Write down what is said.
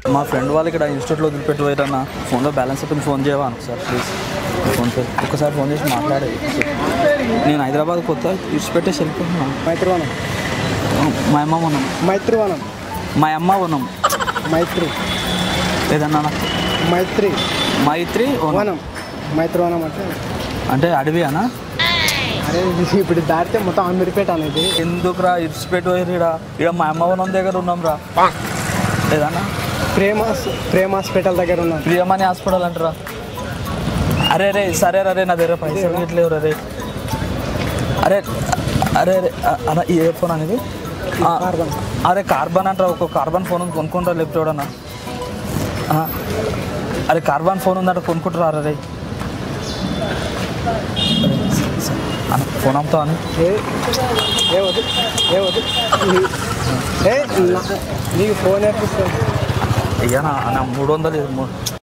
మా ఫ్రెండ్ వాళ్ళు ఇక్కడ ఇన్స్టిట్యూట్లో వదిలిపెట్టి పోయారన్న ఫోన్లో బ్యాలెన్స్ అయిపోయింది ఫోన్ చేయవా సార్ ప్లీజ్ ఫోన్ పే ఒక్కసారి ఫోన్ చేసి మాట్లాడే నేను హైదరాబాద్ కొత్త ఇడిచిపెట్టేసి వెళ్ళిపోతున్నా మైత్రివనం మా అమ్మ ఉన్నాం మైత్రివనం మా అమ్మ ఉన్నాం మైత్రి ఏదన్నా మైత్రి మైత్రి వనం. వనం మైత్రివనం అంటే అంటే అడవి అనా అరే ఇది ఇప్పుడు దాటితే మొత్తం అమీర్పేట అనేది ఎందుకురా ఇడిచిపెట్టి పోయారు ఇక్కడ ఇక్కడ మా అమ్మ వనం దగ్గర ఉన్నాం రా ఏదన్నా ప్రేమ ప్రేమ హాస్పిటల్ దగ్గర ఉన్నాం ప్రియమణి హాస్పిటల్ అంటారా అరే రే సరే రే నా దగ్గర పైసలు ఇట్లేవు రే అరే అరే అరే అ- అన్న ఈ ఏ ఫోన్ అనేది ఆ, కార్బన్. అరే కార్బన్ అంటారా ఒక కార్బన్ ఫోన్ ఉంది కొనుక్కుంటారా లేకపోతే ఎవడన్నా ఆ, అరే కార్బన్ ఫోన్ ఉందంటే కొనుక్కుంటారా అరే రే అన్న ఫోన్ అమ్ముతావు అని ఏ ఏ వద్దు ఏ వద్దు నీ- ఏ నా- నీకు ఫోన్ నేర్పిస్తాను అయ్యా నా నా మూడు వందలు ఇది మూ-